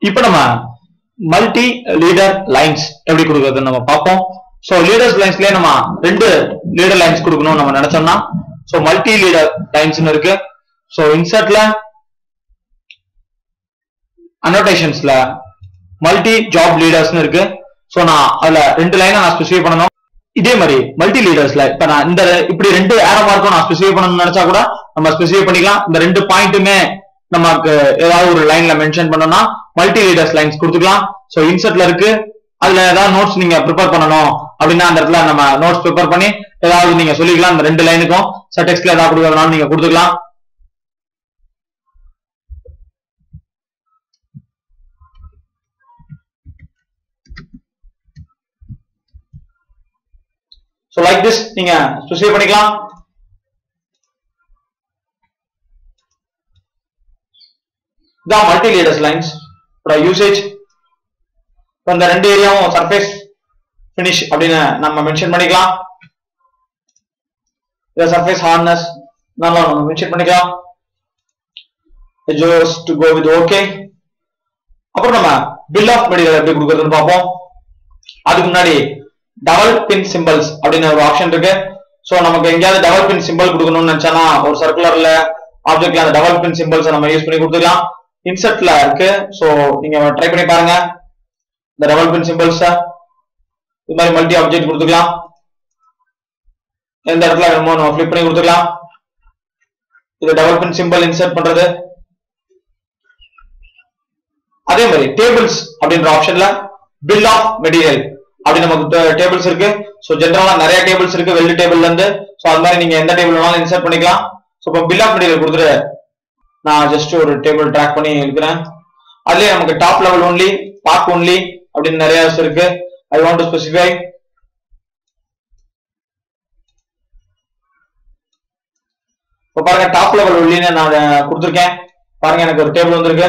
இப்போ நம்ம multi leader lines எப்படி கொடுக்கறதுன்னு நம்ம பார்ப்போம் ஸோ லீடர்ஸ் லைன்ஸ்லயே நம்ம ரெண்டு லீடர் லைன்ஸ் கொடுக்கணும்னு நம்ம நினைச்சோம்னா ஸோ மல்டி லீடர் லைன்ஸ்னு இருக்கு ஸோ இன்சர்ட்ல அனோடேஷன்ஸ்ல மல்டி ஜாப் லீடர்ஸ்னு இருக்கு ஸோ நான் அதுல ரெண்டு லைனை நான் ஸ்பெசிஃபை பண்ணணும் இதே மாதிரி மல்டி லீடர்ஸ்ல இப்ப நான் இந்த இப்படி ரெண்டு ஏரோ மார்க்கும் நான் ஸ்பெசிஃபை பண்ணணும்னு நினைச்சா கூட நம்ம ஸ்பெசிஃபை பண்ணிக்கலாம் இந்த ரெண்டு பாயிண்ட்டுமே நமக்கு ஏதாவது ஒரு லைன்ல மென்ஷன் பண்ணோம்னா மல்டி லீடர்ஸ் லைன்ஸ் கொடுத்துக்கலாம் ஸோ இன்சர்ட்ல இருக்கு அதுல ஏதாவது நோட்ஸ் நீங்க ப்ரிப்பேர் பண்ணணும் அப்படின்னா அந்த இடத்துல நம்ம நோட்ஸ் ப்ரிப்பேர் பண்ணி ஏதாவது நீங்க சொல்லிக்கலாம் இந்த ரெண்டு லைனுக்கும் டெக்ஸ்ட்ல ஏதாவது கொடுக்கறதுனாலும் நீங்க கொடுத்துக்கலாம் ஸோ லைக் திஸ் நீங்க ஸ்பெசிஃபை பண்ணிக்கலாம் இதான் மல்டி லீடர்ஸ் லைன்ஸ் யூசேஜ் இந்த ரெண்டு ஏரியாவும் சர்ஃபேஸ் ஃபினிஷ் அப்படின்னு நம்ம மென்ஷன் பண்ணிக்கலாம் இந்த சர்ஃபேஸ் ஹார்னஸ் நல்லா நம்ம மென்ஷன் பண்ணிக்கலாம் chose to go with okay அப்புறம் நம்ம பில் ஆஃப் மெட்டீரியல் எப்படி கொடுக்கறதுன்னு பார்ப்போம் அதுக்கு முன்னாடி டபுள் பின் சிம்பிள்ஸ் அப்படின்னு ஒரு ஆப்ஷன் இருக்கு ஸோ நமக்கு எங்கேயாவது டபுள் பின் சிம்பிள் கொடுக்கணும்னு நினைச்சானா ஒரு சர்க்குலர்ல ஆப்ஜெக்ட்ல அந்த டபுள் பின் சிம்பிள்ஸ் நம்ம யூஸ் பண்ணி கொடுத்துக்கலாம் இன்செர்ட்ல இருக்கு ஸோ நீங்க ட்ரை பண்ணி பாருங்க இந்த டபுள் பின் சிம்பிள்ஸ் இது மாதிரி மல்டி ஆப்ஜெக்ட் கொடுத்துக்கலாம் எந்த இடத்துல வேணுமோ நம்ம ஃபிளிப் பண்ணி கொடுத்துக்கலாம் இது டபுள் பின் சிம்பிள் இன்சர்ட் பண்றது அதே மாதிரி டேபிள்ஸ் அப்படின்ற ஆப்ஷன்ல பில் ஆஃப் மெட்டீரியல் அப்படி நமக்கு டேபிள்ஸ் இருக்கு ஸோ ஜென்ரலா நிறைய டேபிள்ஸ் இருக்கு வெள்ளி டேபிள்ல இருந்து ஸோ அது மாதிரி நீங்க எந்த டேபிள் வேணாலும் இன்சர்ட் பண்ணிக்கலாம் ஸோ இப்போ பில் ஆஃப் மெட்டீரியல் கொடுத்துட்டு நான் ஜஸ்ட் ஒரு டேபிள் ட்ராக் பண்ணி இருக்கிறேன் அதுலயே நமக்கு top level only part only அப்படின்னு நிறைய இருக்கு ஐ வாண்ட் டு ஸ்பெசிஃபை இப்போ பாருங்க டாப் லெவல் ஒன்லின்னு நான் கொடுத்துருக்கேன் பாருங்க எனக்கு ஒரு டேபிள் வந்திருக்கு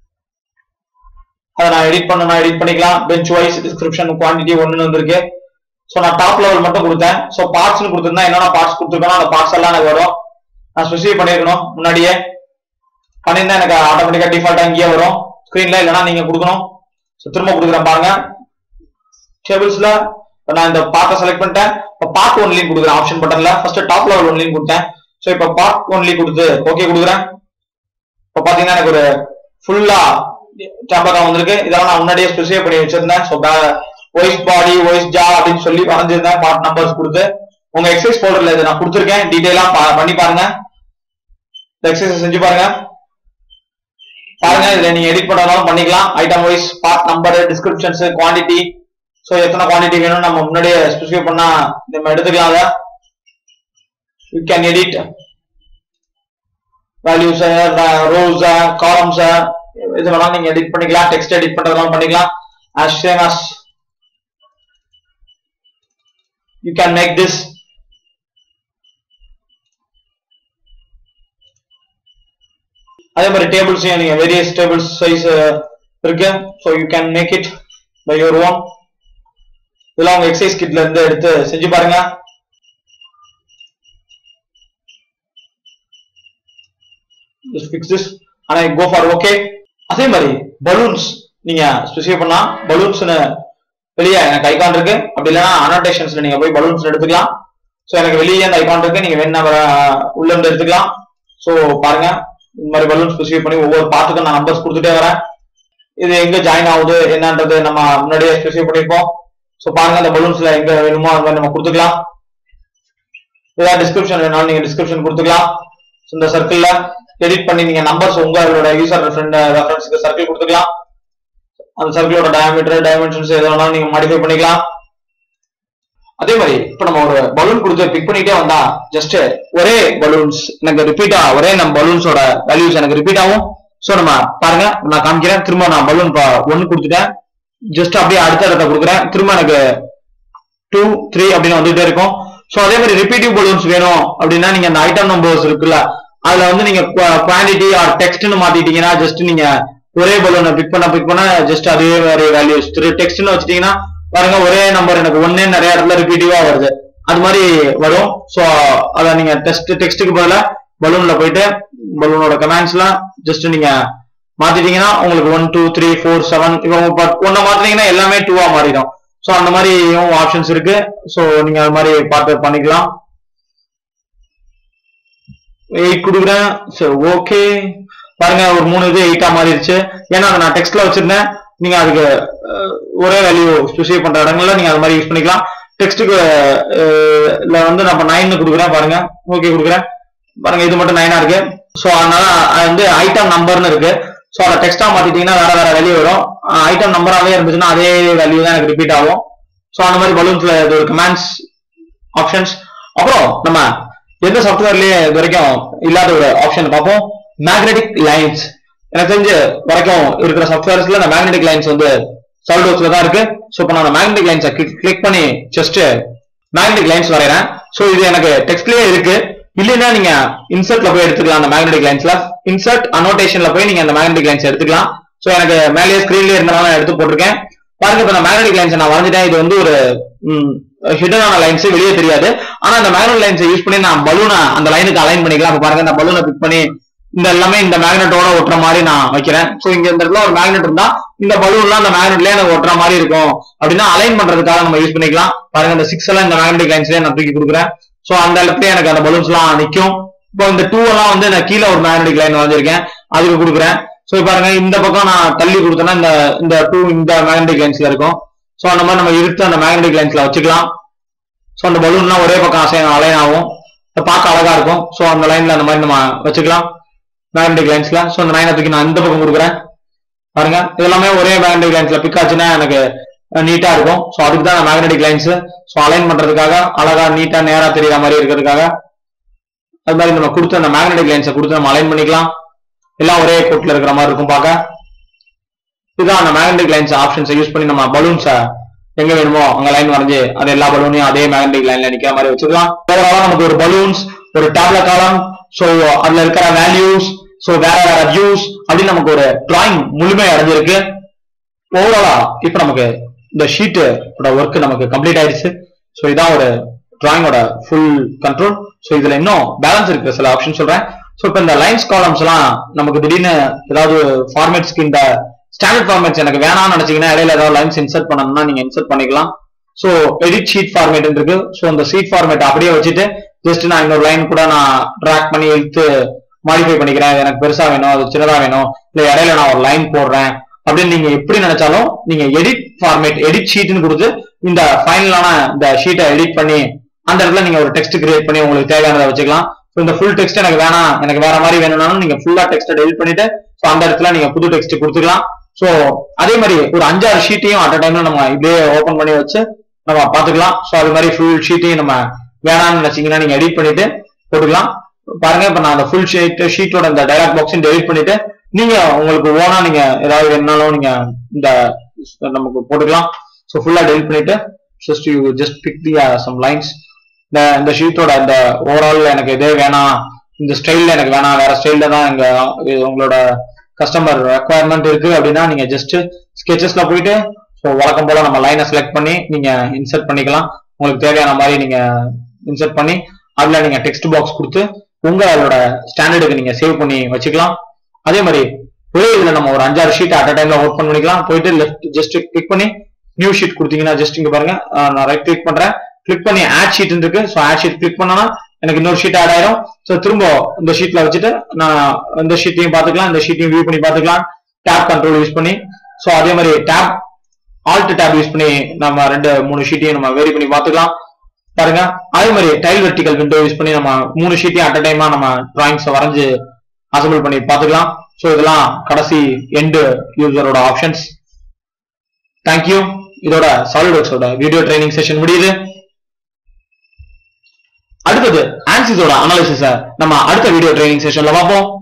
அதை நான் எடிட் பண்ண எடிட் பண்ணிக்கலாம் பெஞ்ச் வைஸ் டிஸ்கிரிப்ஷன் குவான்டிட்டி ஒன்னு வந்திருக்கு ஸோ நான் டாப் லெவல் மட்டும் கொடுத்தேன் ஸோ பார்ட்ஸ்னு கொடுத்துருந்தா என்னென்ன பார்ட்ஸ் கொடுத்துருக்கணும் அந்த பார்ட்ஸ் எல்லாம் எனக்கு வரும் நான் ஸ்பெசிஃபை பண்ணிருக்கணும் முன்னாடியே பண்ணியிருந்தா எனக்கு ஆட்டோமேட்டிக்கா டிஃபால்ட்டா இங்கேயே வரும் ஸ்கிரீன்ல இல்லைன்னா நீங்க கொடுக்கணும் ஸோ திரும்ப கொடுக்குறேன் பாருங்க டேபிள்ஸ்ல நான் இந்த பார்ட்டை செலக்ட் பண்ணிட்டேன் இப்போ பார்ட் ஒன்லையும் கொடுக்குறேன் ஆப்ஷன் பட்டன்ல ஃபர்ஸ்ட் டாப் லெவல் ஒன்லையும் கொடுத்தேன் ஸோ இப்போ பார்ட் ஒன்லி கொடுத்து ஓகே கொடுக்குறேன் இப்போ பாத்தீங்கன்னா எனக்கு ஒரு ஃபுல்லா டேம்பரா வந்திருக்கு இதெல்லாம் நான் முன்னாடியே ஸ்பெசிஃபை பண்ணி வச்சிருந்தேன் ஸோ வாய்ஸ் பாடி வாய்ஸ் ஜா அப்படின்னு சொல்லி வரைஞ்சிருந்தேன் பார்ட் நம்பர்ஸ் கொடுத்து உங்க எக்ஸசைஸ் போர்டர்ல இதை நான் கொடுத்துருக்கேன் டீடைலா பண்ணி பாருங்க இந்த எக்ஸசைஸ் செஞ்சு பாருங்க பாருங்க இதுல நீங்க எடிட் பண்ணாலும் பண்ணிக்கலாம் item wise part number descriptions quantity so எத்தனை குவான்டிட்டி வேணும் நம்ம முன்னாடியே ஸ்பெசிஃபை பண்ணா நம்ம எடுத்துக்கலாம் அதை you can edit values rows columns இது வேணாலும் நீங்க எடிட் பண்ணிக்கலாம் டெக்ஸ்ட் எடிட் பண்றதெல்லாம் பண்ணிக்கலாம் as same as you can make this அதே மாதிரி டேபிள்ஸையும் நீங்க வேரியஸ் டேபிள்ஸ் சைஸ் இருக்கு so you can make it by your own இதெல்லாம் உங்க எக்ஸசைஸ் கிட்ல இருந்து எடுத்து செஞ்சு பாருங்க just fix this and I go for okay அதே மாதிரி பலூன்ஸ் நீங்க ஸ்பெசிஃபை பண்ணா பலூன்ஸ்னு வெளியே எனக்கு ஐகான் இருக்கு அப்படி இல்லைன்னா அனோடேஷன்ஸ்ல நீங்க போய் பலூன்ஸ் எடுத்துக்கலாம் ஸோ எனக்கு வெளியே அந்த ஐகான் இருக்கு நீங்க வேணா உள்ள இருந்து எடுத்துக்கலாம் ஸோ பாருங்க இந்த மாதிரி பலூன் ஸ்பெசிஃபை பண்ணி ஒவ்வொரு பார்ட்டுக்கும் நான் நம்பர்ஸ் கொடுத்துட்டே வரேன் இது எங்க ஜாயின் ஆகுது என்னன்றது நம்ம முன்னாடியே ஸ்பெசிஃபை பண்ணிருப்போம் ஸோ பாருங்க அந்த பலூன்ஸ்ல எங்க வேணுமோ அந்த மாதிரி நம்ம கொடுத்துக்கலாம் ஏதாவது டிஸ்கிரிப்ஷன் வேணாலும் நீங்க டிஸ்கிரிப்ஷன் கொடுத்துக்கலாம் இந்த சர்க்கிள்ல எடிட் பண்ணி நீங்க நம்பர்ஸ் உங்களோட யூசர் ஃப்ரெண்ட் ரெஃபரன்ஸ்க்கு சர்க்கிள் கொடுத்துக்கலாம் அந்த சர்க்கிளோட டயமீட்டர் டைமென்ஷன்ஸ் எது வேணாலும் நீங்க மாடிஃபை பண்ணிக்கலாம் அதே மாதிரி இப்ப நம்ம ஒரு பலூன் கொடுத்து பிக் பண்ணிட்டே வந்தா ஜஸ்ட் ஒரே பலூன்ஸ் எனக்கு ரிப்பீட்டா ஒரே நம்ம பலூன்ஸோட வேல்யூஸ் எனக்கு ரிப்பீட் ஆகும் சோ நம்ம பாருங்க நான் காமிக்கிறேன் திரும்ப நான் பலூன் ஒன்னு கொடுத்துட்டேன் ஜஸ்ட் அப்படியே அடுத்த இடத்த கொடுக்குறேன் திரும்ப எனக்கு டூ த்ரீ அப்படின்னு வந்துட்டே இருக்கும் சோ அதே மாதிரி ரிப்பீட்டிவ் பலூன்ஸ் வேணும் அப்படின்னா நீங்க அந்த ஐட்டம் நம்பர்ஸ் இருக்குல்ல அதுல வந்து நீங்க குவான்டிட்டி ஆர் டெக்ஸ்ட்னு மாத்திட்டீங்கன்னா ஜஸ்ட் நீங்க ஒரே பலூனை பிக் பண்ண பிக் பண்ண ஜஸ்ட் அதே மாதிரி வேல்யூஸ் டெக்ஸ்ட்னு வச்சுட்டீங்கன்னா பாருங்க ஒரே நம்பர் எனக்கு ஒன்னே நிறைய இடத்துல ரிப்பீட்டிவா வருது அது மாதிரி வரும் ஸோ அதை நீங்க டெஸ்ட் டெக்ஸ்ட்டுக்கு பதிலாக பலூன்ல போயிட்டு பலூனோட கமெண்ட்ஸ்லாம் ஜஸ்ட் நீங்க மாத்திட்டீங்கன்னா உங்களுக்கு one two three four seven இப்போ ஒன்ன மாத்தினீங்கன்னா எல்லாமே டூவா மாறிடும் ஸோ அந்த மாதிரி ஆப்ஷன்ஸ் இருக்கு ஸோ நீங்க அது மாதிரி பார்த்து பண்ணிக்கலாம் எயிட் கொடுக்குறேன் சரி ஓகே பாருங்க ஒரு மூணு இது எயிட்டா மாறிடுச்சு ஏன்னா அதை நான் டெக்ஸ்ட்ல வச்சிருந்தேன் நீங்க அதுக்கு அஹ், ஒரே வேல்யூ ஸ்பெசிஃபை பண்ற இடங்கள்ல நீங்க அது மாதிரி யூஸ் பண்ணிக்கலாம் டெக்ஸ்ட்டுக்கு வந்து நம்ம நைன் கொடுக்குறேன் பாருங்க ஓகே கொடுக்குறேன் பாருங்க இது மட்டும் நைனா இருக்கு ஸோ அதனால அது வந்து ஐட்டம் நம்பர்னு இருக்கு ஸோ அதை டெக்ஸ்டா மாத்திட்டீங்கன்னா வேற வேற வேல்யூ வரும் ஐட்டம் நம்பராகவே இருந்துச்சுன்னா அதே வேல்யூ தான் எனக்கு ரிப்பீட் ஆகும் ஸோ அந்த மாதிரி பலூன்ஸ்ல இது ஒரு கமாண்ட்ஸ் ஆப்ஷன்ஸ் அப்புறம் நம்ம எந்த சாஃப்ட்வேர்லயே இது வரைக்கும் இல்லாத ஒரு ஆப்ஷன் பார்ப்போம் மேக்னெட்டிக் லைன்ஸ் எனக்கு தெரிஞ்ச வரைக்கும் இருக்கிற சாஃப்ட்வேர்ஸ்ல இந்த மேக்னெட்டிக் லைன்ஸ் வந்து சால்டோஸ்ல தான் இருக்கு ஸோ இப்போ நான் மேக்னெட்டிக் லைன்ஸை கிளிக் பண்ணி ஜஸ்ட் மேக்னெட்டிக் லைன்ஸ் வரைகிறேன் ஸோ இது எனக்கு டெக்ஸ்ட்லயே இருக்கு இல்லைன்னா நீங்க இன்சர்ட்ல போய் எடுத்துக்கலாம் அந்த மேக்னெட்டிக் லைன்ஸ்ல இன்சர்ட் அனோட்டேஷன்ல போய் நீங்க அந்த மேக்னெட்டிக் லைன்ஸ் எடுத்துக்கலாம் ஸோ எனக்கு மேலேயே ஸ்கிரீன்லயே இருந்தனால நான் எடுத்து போட்டிருக்கேன் பாருங்க இப்ப நான் மேக்னெட்டிக் லைன்ஸ் நான் வரைஞ்சிட்டேன் இது வந்து ஒரு ஹிடனான லைன்ஸ் வெளியே தெரியாது ஆனா அந்த மேக்னெட் லைன்ஸை யூஸ் பண்ணி நான் பலூனை அந்த லைனுக்கு அலைன் பண்ணிக்கலாம் அப்ப பாருங்க இந்த பலூனை பிக் பண்ணி இந்த எல்லாமே இந்த மேக்னெட்டோட ஒட்டுற மாதிரி நான் வைக்கிறேன் சோ இங்க இந்த இடத்துல ஒரு மேக்னெட் இருந்தா இந்த பலூன்லாம் அந்த மேக்னெட்லயே எனக்கு ஒட்டுற மாதிரி இருக்கும் அப்படின்னா அலைன் பண்றதுக்காக நம்ம யூஸ் பண்ணிக்கலாம் பாருங்க இந்த சிக்ஸ் எல்லாம் இந்த மேக்னெட்டிக் லைன்ஸ்லயே நான் தூக்கி கொடுக்குறேன் சோ அந்த இடத்துல எனக்கு அந்த பலூன்ஸ் எல்லாம் நிக்கும் இப்போ இந்த டூ எல்லாம் வந்து நான் கீழே ஒரு மேக்னெட்டிக் லைன் வரைஞ்சிருக்கேன் அதுக்கு கொடுக்குறேன் சோ பாருங்க இந்த பக்கம் நான் தள்ளி கொடுத்தேன்னா இந்த இந்த டூ இந்த மேக்னெட்டிக் லைன்ஸ்ல இருக்கும் சோ அந்த மாதிரி நம்ம இழுத்து அந்த மேக்னெட்டிக் லைன்ஸ்ல வச்சுக்கலாம் சோ அந்த பலூன்லாம் ஒரே பக்கம் அசைன் அலைன் ஆகும் இதை பார்க்க அழகா இருக்கும் சோ அந்த லைன்ல அந்த மாதிரி நம்ம வச்சுக்கலாம் மேக்னெட்டிக் லைன்ஸ்ல சோ அந்த லைனை தூக்கி நான் இந்த பக்கம் கொடுக்குறேன் பாருங்க இதெல்லாமே ஒரே மேக்னெட்டிக் லைன்ஸ்ல பிக் ஆச்சுன்னா எனக்கு நீட்டா இருக்கும் சோ அதுக்கு தான் மேக்னெட்டிக் லைன்ஸ் சோ அலைன் பண்றதுக்காக அழகா நீட்டா நேரா தெரியற மாதிரி இருக்கிறதுக்காக அது மாதிரி நம்ம கொடுத்து அந்த மேக்னெட்டிக் லைன்ஸை கொடுத்து நம்ம அலைன் பண்ணிக்கலாம் எல்லாம் ஒரே கோட்ல இருக்கிற மாதிரி இருக்கும் பார்க்க இதுதான் அந்த மேக்னெட்டிக் லைன்ஸ் ஆப்ஷன்ஸை யூஸ் பண்ணி நம்ம பலூன்ஸை எங்க வேணுமோ அங்க லைன் வரைஞ்சு அது எல்லா பலூனையும் அதே மேக்னெட்டிக் லைன்ல நிக்கிற மாதிரி வச்சுக்கலாம் ஓவராலா நமக்கு ஒரு பலூன்ஸ் ஒரு டேப்ல காலம் சோ அதுல இருக்கிற வேல்யூஸ் சோ வேற வேற வியூஸ் அப்படின்னு நமக்கு ஒரு டிராயிங் முழுமை அடைஞ்சிருக்கு ஓவராலா இப்ப நமக்கு இந்த ஷீட் ஒர்க் நமக்கு கம்ப்ளீட் ஆயிடுச்சு சோ இதான் ஒரு டிராயிங்கோட ஃபுல் கண்ட்ரோல் சோ இதுல இன்னும் பேலன்ஸ் இருக்கு சில ஆப்ஷன் சொல்றேன் சோ இப்ப இந்த லைன்ஸ் காலம்ஸ் எல்லாம் நமக்கு திடீர்னு ஏதாவது ஃபார்மேட்ஸ்க்கு இந்த ஸ்டாண்டர்ட் ஃபார்மேட்ஸ் எனக்கு வேணாம்னு நினைச்சீங்கன்னா இடையில ஏதாவது லைன்ஸ் இன்சர்ட் பண்ணணும்னா நீங்க இன்சர்ட் பண்ணிக்கலாம் சோ எடிட் ஷீட் ஃபார்மேட் இருக்கு சோ அந்த ஷீட் ஃபார்மேட் அப்படியே வச்சுட்டு ஜஸ்ட் நான் இன்னொரு லைன் கூட நான் ட்ராக் பண்ணி இழுத்து மாடிஃபை பண்ணிக்கிறேன் இது எனக்கு பெருசா வேணும் அது சின்னதா வேணும் இல்ல இடையில நான் ஒரு லைன் போடுறேன் அப்படின்னு நீங்க எப்படி நினைச்சாலும் நீங்க எடிட் ஃபார்மேட் எடிட் ஷீட்னு கொடுத்து இந்த ஃபைனலான இந்த ஷீட்டை எடிட் பண்ணி அந்த இடத்துல நீங்க ஒரு டெக்ஸ்ட் கிரியேட் பண்ணி உங்களுக்கு தேவையானதை வச்சுக்கலாம் So, இந்த ஃபுல் டெக்ஸ்ட் எனக்கு வேணாம் எனக்கு வேற மாதிரி வேணும்னாலும் நீங்க ஃபுல்லா டெக்ஸ்ட் டெலிட் பண்ணிட்டு ஸோ அந்த இடத்துல நீங்க புது டெக்ஸ்ட் கொடுத்துக்கலாம் ஸோ அதே மாதிரி ஒரு அஞ்சாறு ஷீட்டையும் அட் டைம்ல நம்ம இப்படியே ஓபன் பண்ணி வச்சு நம்ம பாத்துக்கலாம் ஸோ அது மாதிரி ஃபுல் ஷீட்டையும் நம்ம வேணாம்னு நினைச்சீங்கன்னா நீங்க எடிட் பண்ணிட்டு போட்டுக்கலாம் பாருங்க இப்ப நான் அந்த ஃபுல் ஷீட் ஷீட்டோட இந்த டைலாக் பாக்ஸையும் டெலிட் பண்ணிட்டு நீங்க உங்களுக்கு ஓனா நீங்க ஏதாவது வேணும்னாலும் நீங்க இந்த நமக்கு போட்டுக்கலாம் ஸோ ஃபுல்லா டெலிட் பண்ணிட்டு just you just pick the some lines இந்த இந்த ஷீட்டோட இந்த ஓவரால் எனக்கு இதே வேணாம் இந்த ஸ்டைல்ல எனக்கு வேணாம் வேற ஸ்டைல்ல தான் எங்க இது உங்களோட கஸ்டமர் ரெக்குவயர்மெண்ட் இருக்கு அப்படின்னா நீங்க ஜஸ்ட் ஸ்கெச்சஸ்ல போயிட்டு ஸோ வழக்கம் போல நம்ம லைனை செலக்ட் பண்ணி நீங்க இன்சர்ட் பண்ணிக்கலாம் உங்களுக்கு தேவையான மாதிரி நீங்க இன்சர்ட் பண்ணி அதுல நீங்க டெக்ஸ்ட் பாக்ஸ் கொடுத்து உங்களோட ஸ்டாண்டர்டுக்கு நீங்க சேவ் பண்ணி வச்சுக்கலாம் அதே மாதிரி ஒரே இதுல நம்ம ஒரு அஞ்சாறு ஷீட் அட் டைம்ல ஓப்பன் பண்ணிக்கலாம் போயிட்டு லெஃப்ட் ஜஸ்ட் கிளிக் பண்ணி நியூ ஷீட் கொடுத்தீங்கன்னா ஜஸ்ட் இங்க பாருங்க அஹ் நான் ரைட் கிளிக் பண்றேன் கிளிக் பண்ணி ஆட் ஷீட் இருக்கு ஸோ ஆட் ஷீட் கிளிக் பண்ணனா எனக்கு இன்னொரு ஷீட் ஆட் ஆயிரும் ஸோ திரும்ப இந்த ஷீட்ல வச்சுட்டு நான் இந்த ஷீட்டையும் பார்த்துக்கலாம் இந்த ஷீட்டையும் வியூ பண்ணி பார்த்துக்கலாம் டேப் கண்ட்ரோல் யூஸ் பண்ணி ஸோ அதே மாதிரி டேப் ஆல்ட் டேப் யூஸ் பண்ணி நம்ம ரெண்டு மூணு ஷீட்டையும் நம்ம வேரி பண்ணி பார்த்துக்கலாம் பாருங்க அதே மாதிரி டைல் வெர்டிகல் விண்டோ யூஸ் பண்ணி நம்ம மூணு ஷீட்டையும் அட் டைமா நம்ம டிராயிங்ஸ் வரைஞ்சு அசம்பிள் பண்ணி பார்த்துக்கலாம் ஸோ இதெல்லாம் கடைசி எண்டு யூசரோட ஆப்ஷன்ஸ் தேங்க்யூ இதோட சாலிட்ஒர்க்ஸோட வீடியோ ட்ரைனிங் செஷன் முடியுது அடுத்தது ஆன்சிஸோட அனாலிசிஸ நம்ம அடுத்த வீடியோ ட்ரைனிங் செஷன்ல பார்ப்போம்